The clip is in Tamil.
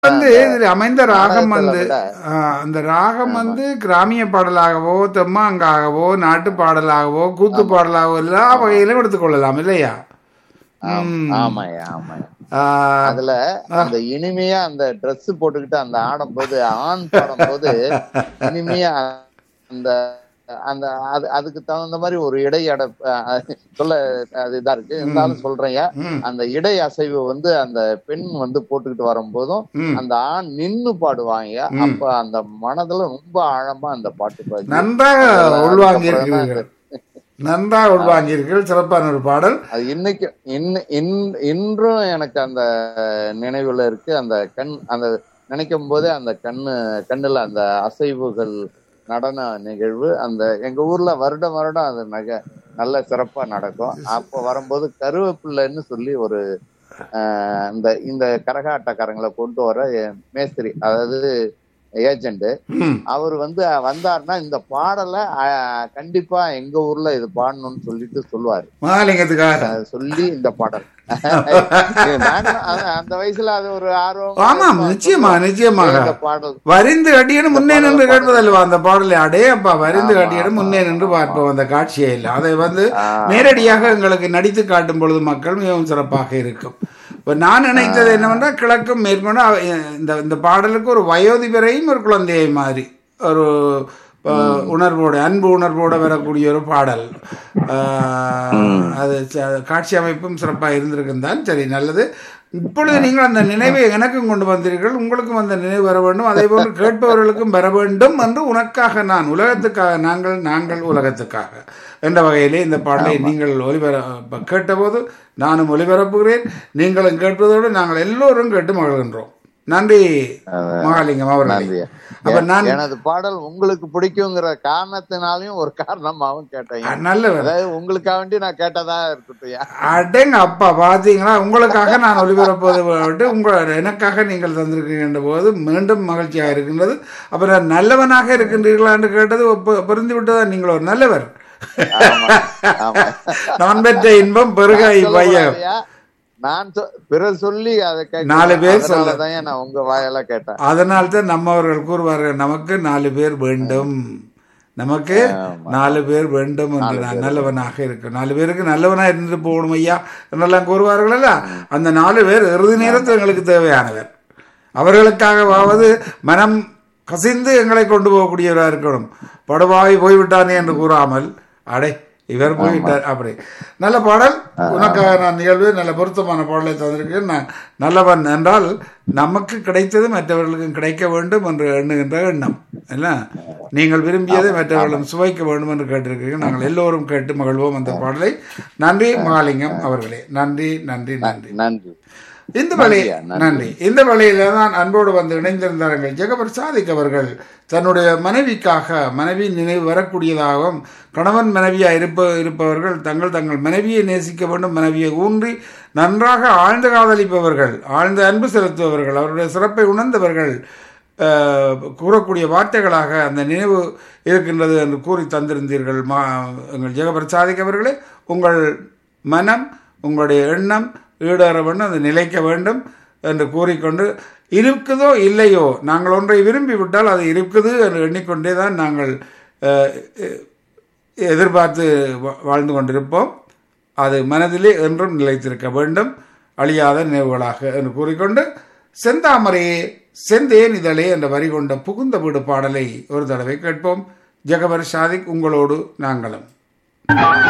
வந்து இதுல அமைந்த ராகம் வந்து விட. ஆ, அந்த ராகம் வந்து கிராமிய பாடலாகவோ தெம்மாங்காகவோ நாட்டு பாடலாகவோ கூத்து பாடலாகவோ எல்லா வகையிலும் எடுத்துக்கொள்ளலாம் இல்லையா ம். ஆமாய்யா ஆமாய்யா ஆ, அதுல அந்த இனிமையா அந்த Dress போட்டுக்கிட்டு அந்த ஆடும்போது ஆண் பாடும்போது இனிமையா அந்த அந்த அது அதுக்கு தகுந்த மாதிரி ஒரு இடை அட அஹ் சொல்ல அது இதா இருக்கு இருந்தாலும் சொல்றேன்யா ம். அந்த இடை அசைவு வந்து அந்த பெண் வந்து போட்டுக்கிட்டு வரும்போதும் ம். அந்த ஆண் நின்னு பாடுவாங்க அப்ப அந்த மனதுல ரொம்ப ஆழமா அந்த பாட்டு பாடி நன்றாக அதெல்லாம் உள்வாங்கி அதுக்கப்புறம் தான் இருக்கிறீர்கள் நன்றாக உள்வாங்கி இருக்கிறீர்கள் சிறப்பான ஒரு பாடல் அது இன்னைக்கு இன்- இன்- இன்றும் எனக்கு அந்த நினைவுல இருக்கு அந்த கண் அந்த நினைக்கும் போது அந்த கண்ணு கண்ணுல அந்த அசைவுகள் நடன நிகழ்வு அந்த எங்க ஊர்ல வருடம் வருடம் அது நக நல்ல சிறப்பா நடக்கும் அப்போ வரும்போது கருவேப்பிள்ளைன்னு சொல்லி ஒரு ஆஹ், இந்த இந்த கரகாட்டக்காரங்களை கொண்டு வர மேஸ்திரி அதாவது ஏஜென்ட் ம். அவர் வந்து வந்தாருன்னா இந்த பாடலை ஆஹ், கண்டிப்பா எங்க ஊர்ல இது பாடணும்னு சொல்லிட்டு சொல்லுவாரு மகாலிங்கத்துக்காக அஹ் சொல்லி இந்த பாடல் நாங்க அ- அந்த வயசுல அது ஒரு ஆர்வம் ஆமாம் நிச்சயமா நிச்சயமாக இந்த பாடல் வரிந்து கட்டியனும் முன்னே நின்று கேட்பதல்வா அந்த பாடலை அடே அப்பா வரிந்து கட்டியனும் முன்னே நின்று பார்ப்போம் அந்த காட்சியே இல்லை அதை வந்து நேரடியாக எங்களுக்கு நடித்து காட்டும் பொழுது மக்கள் மிகவும் சிறப்பாக இருக்கும் இப்ப நான் நினைத்தது என்னவென்றால் கிழக்கும் மேற்கொண்டு அவ- இந்த இந்த பாடலுக்கு ஒரு வயோதிபரையும் ஒரு குழந்தையை மாதிரி ஒரு அஹ், உணர்வோடு அன்பு உணர்வோடு வரக்கூடிய ஒரு பாடல் அஹ், அது ச- காட்சி அமைப்பும் சிறப்பாக இருந்திருக்கும் தான் சரி நல்லது இப்பொழுது நீங்கள் அந்த நினைவை எனக்கும் கொண்டு வந்தீர்கள் உங்களுக்கும் அந்த நினைவு வர வேண்டும் அதே போன்று கேட்பவர்களுக்கும் வர வேண்டும் என்று உனக்காக நான் உலகத்துக்காக நாங்கள் நாங்கள் உலகத்துக்காக என்ற வகையிலே இந்த பாடலை நீங்கள் ஒலிபர கேட்டபோது நானும் ஒலிபரப்புகிறேன் நீங்களும் கேட்பதோடு நாங்கள் எல்லோரும் கேட்டு மகிழ்கின்றோம் நன்றி மகாலிங்கம் அவர்களே நன்றி அப்ப நான் எனது பாடல் உங்களுக்கு பிடிக்குங்கிற காரணத்தினாலையும் ஒரு காரணமாவும் கேட்டேன் நல்லவர் அதாவது உங்களுக்காக வேண்டி நான் கேட்டதா இருக்கட்டும் அடேங்க அப்பா பாத்தீங்களா உங்களுக்காக நான் ஒளிபரப்புவது விட்டு உங்கள் எனக்காக நீங்கள் தந்திருக்கின்ற போது மீண்டும் மகிழ்ச்சியாக இருக்கின்றது அப்புறம் நல்லவனாக இருக்கின்றீர்களா என்று கேட்டது பொ- பொருந்தி விட்டதா நீங்கள் ஒரு நல்லவர் ஆமா ஆமா நான் பெற்ற இன்பம் பெருக பையன் சொல்லக்கூடாதுயா. நான் சொ- பிறர் சொல்லி அதை கேட்க நாலு பேர் சொல்ல. அதனாலதான் நான் உங்க வாயால கேட்டேன் அதனால் தான் நம்மவர்கள் கூறுவார்கள் நமக்கு நாலு பேர் வேண்டும் நமக்கு நாலு பேர் வேண்டும் என்று நான் நல்லவனாக இருக்க நாலு பேருக்கு நல்லவனா இருந்துட்டு போகணும் ஐயா என்றெல்லாம் கூறுவார்களல்ல அந்த நாலு பேர் இறுதி நேரத்தில் எங்களுக்கு தேவையானவர் அவர்களுக்காகவாவது மனம் கசிந்து எங்களை கொண்டு போகக்கூடியவராக இருக்கணும் படுவாய் போய்விட்டானே என்று கூறாமல் அடே இவர் போய்விட்டார் அப்படி நல்ல பாடல் உனக்காக நான் நிகழ்வு நல்ல பொருத்தமான பாடலை தந்திருக்கேன் நான் நல்லவன் என்றால் நமக்கு கிடைத்தது மற்றவர்களுக்கும் கிடைக்க வேண்டும் என்று எண்ணுகின்ற எண்ணம் இல்ல நீங்கள் விரும்பியதை மற்றவர்களும் சுவைக்க வேண்டும் என்று கேட்டிருக்கீர்கள் நாங்கள் எல்லோரும் கேட்டு மகிழ்வோம் அந்த பாடலை நன்றி மகாலிங்கம் அவர்களே நன்றி நன்றி நன்றி நன்றி இந்த வழி நன்றியா, நன்றி. நன்றி இந்த வழியில தான் அன்போடு வந்து இணைந்திருந்தார்கள் ஜெகபர் சாதிக் அவர்கள் தன்னுடைய மனைவிக்காக மனைவி நினைவு வரக்கூடியதாகவும் கணவன் மனைவியா இருப்ப இருப்பவர்கள் தங்கள் தங்கள் மனைவியை நேசிக்க வேண்டும் மனைவியை ஊன்றி நன்றாக ஆழ்ந்த காதலிப்பவர்கள் ஆழ்ந்த அன்பு செலுத்துபவர்கள் அவருடைய சிறப்பை உணர்ந்தவர்கள் அஹ், கூறக்கூடிய வார்த்தைகளாக அந்த நினைவு இருக்கின்றது என்று கூறி தந்திருந்தீர்கள் மா எங்கள் ஜெகபர் சாதிக் அவர்களே உங்கள் மனம் உங்களுடைய எண்ணம் ஈடேற வேண்டும் அது நிலைக்க வேண்டும் என்று கூறிக்கொண்டு இருக்குதோ இல்லையோ நாங்கள் ஒன்றை விரும்பி விட்டால் அது இருக்குது என்று எண்ணிக்கொண்டே தான் நாங்கள் அஹ், எதிர்பார்த்து வா- வாழ்ந்து கொண்டிருப்போம் அது மனதிலே என்றும் நிலைத்திருக்க வேண்டும் அழியாத நினைவுகளாக என்று கூறிக்கொண்டு செந்தாமரையே செந்தேன் இதழே என்ற வரி கொண்ட புகுந்த வீடு பாடலை ஒரு தடவை கேட்போம் ஜெகபர் ஷாதிக் உங்களோடு நாங்களும்